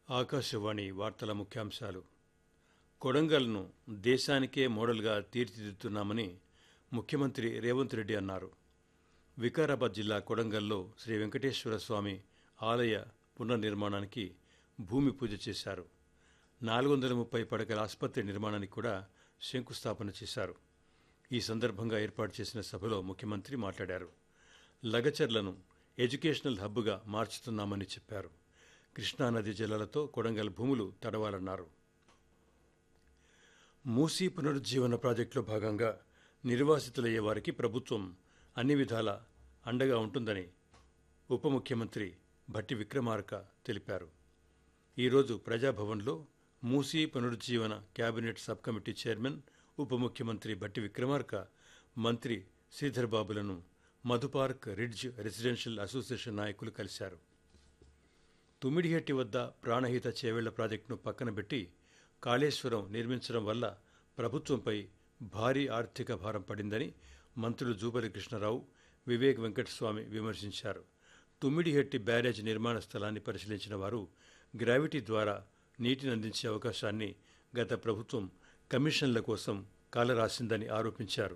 ఆకాశవాణి వార్తల ముఖ్యాంశాలు కొడంగల్ను దేశానికే మోడల్గా తీర్చిదిద్దుతున్నామని ముఖ్యమంత్రి రేవంత్ రెడ్డి అన్నారు వికారాబాద్ జిల్లా కొడంగల్లో శ్రీ వెంకటేశ్వర స్వామి ఆలయ పునర్నిర్మాణానికి భూమి పూజ చేశారు నాలుగు వందల ముప్పై పడకల ఆసుపత్రి నిర్మాణానికి కూడా శంకుస్థాపన చేశారు ఈ సందర్భంగా ఏర్పాటు చేసిన సభలో ముఖ్యమంత్రి మాట్లాడారు లగచర్లను ఎడ్యుకేషనల్ హబ్గా మార్చుతున్నామని చెప్పారు కృష్ణానది జలాలతో కొడంగల్ భూములు తడవాలన్నారు మూసీ పునరుజ్జీవన ప్రాజెక్టులో భాగంగా నిర్వాసితులయ్యే వారికి ప్రభుత్వం అన్ని విధాల అండగా ఉంటుందని ఉప ముఖ్యమంత్రి భట్టి విక్రమార్క తెలిపారు ఈరోజు ప్రజాభవన్లో మూసీ పునరుజ్జీవన కేబినెట్ సబ్ కమిటీ చైర్మన్ ఉప ముఖ్యమంత్రి భట్టి విక్రమార్క మంత్రి శ్రీధర్ బాబులను మధుపార్క్ రిడ్జ్ రెసిడెన్షియల్ అసోసియేషన్ నాయకులు కలిశారు తుమ్మిడిహెట్టి వద్ద ప్రాణహిత చేవేళ్ల ప్రాజెక్టును పక్కన పెట్టి కాళేశ్వరం నిర్మించడం వల్ల ప్రభుత్వంపై భారీ ఆర్థిక భారం పడిందని మంత్రులు జూపల్లి కృష్ణారావు వివేక్ వెంకటస్వామి విమర్శించారు తుమ్మిడిహెట్టి బ్యారేజ్ నిర్మాణ స్థలాన్ని పరిశీలించిన వారు గ్రావిటీ ద్వారా నీటిని అందించే అవకాశాన్ని గత ప్రభుత్వం కమిషన్ల కోసం కాలరాసిందని ఆరోపించారు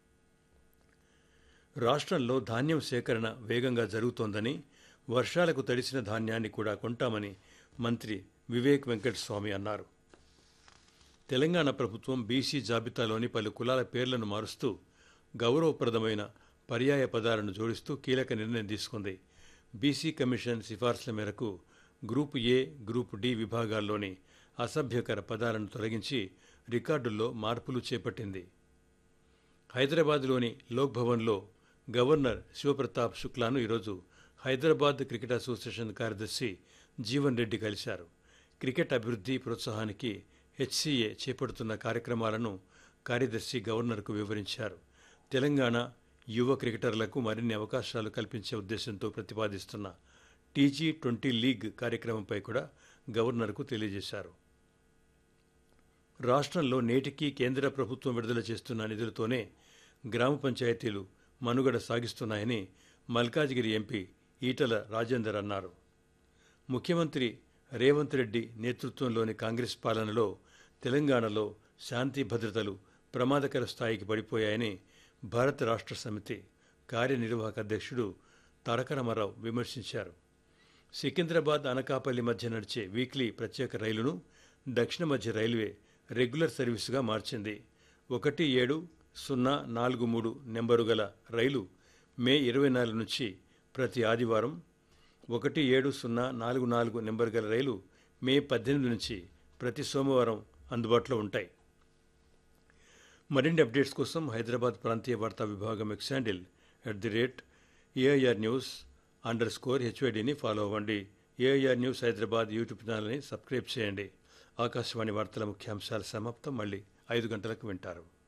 రాష్ట్రంలో ధాన్యం సేకరణ వేగంగా జరుగుతోందని వర్షాలకు తడిసిన ధాన్యాన్ని కూడా కొంటామని మంత్రి వివేక్ వెంకటస్వామి అన్నారు తెలంగాణ ప్రభుత్వం బీసీ జాబితాలోని పలు కులాల పేర్లను మారుస్తూ గౌరవప్రదమైన పర్యాయ పదాలను జోడిస్తూ కీలక నిర్ణయం తీసుకుంది బీసీ కమిషన్ సిఫార్సుల మేరకు గ్రూప్ ఏ గ్రూప్ డి విభాగాల్లోని అసభ్యకర పదాలను తొలగించి రికార్డుల్లో మార్పులు చేపట్టింది హైదరాబాద్లోని లోక్ భవన్లో గవర్నర్ శివప్రతాప్ శుక్లాను ఈరోజు హైదరాబాద్ క్రికెట్ అసోసియేషన్ కార్యదర్శి జీవన్ రెడ్డి కలిశారు క్రికెట్ అభివృద్ధి ప్రోత్సాహానికి హెచ్సీఏ చేపడుతున్న కార్యక్రమాలను కార్యదర్శి గవర్నర్కు వివరించారు తెలంగాణ యువ క్రికెటర్లకు మరిన్ని అవకాశాలు కల్పించే ఉద్దేశంతో ప్రతిపాదిస్తున్న టీజీ ట్వంటీ లీగ్ కార్యక్రమంపై కూడా గవర్నర్కు తెలియజేశారు రాష్ట్రంలో నేటికీ కేంద్ర ప్రభుత్వం విడుదల చేస్తున్న నిధులతోనే గ్రామ పంచాయతీలు మనుగడ సాగిస్తున్నాయని మల్కాజ్గిరి ఎంపీ ఈటల రాజేందర్ అన్నారు ముఖ్యమంత్రి రేవంత్ రెడ్డి నేతృత్వంలోని కాంగ్రెస్ పాలనలో తెలంగాణలో శాంతి భద్రతలు ప్రమాదకర స్థాయికి పడిపోయాయని భారత రాష్ట్ర సమితి కార్యనిర్వాహక అధ్యక్షుడు తారక రామారావు విమర్శించారు సికింద్రాబాద్ అనకాపల్లి మధ్య నడిచే వీక్లీ ప్రత్యేక రైలును దక్షిణ మధ్య రైల్వే రెగ్యులర్ సర్వీసుగా మార్చింది ఒకటి ఏడు సున్నా నాలుగు మూడు నెంబరు గల రైలు మే ఇరవై నాలుగు నుంచి ప్రతి ఆదివారం ఒకటి ఏడు సున్నా నాలుగు నాలుగు నెంబర్ గల రైలు మే పద్దెనిమిది నుంచి ప్రతి సోమవారం అందుబాటులో ఉంటాయి మరిన్ని అప్డేట్స్ కోసం హైదరాబాద్ ప్రాంతీయ వార్తా విభాగం X handle at the rate AIR news underscore స్కోర్ హెచ్వైడిని ఫాలో అవ్వండి ఏఐఆర్ న్యూస్ హైదరాబాద్ యూట్యూబ్ ఛానల్ని సబ్స్క్రైబ్ చేయండి ఆకాశవాణి వార్తల ముఖ్యాంశాల సమాప్తం మళ్ళీ ఐదు గంటలకు వింటారు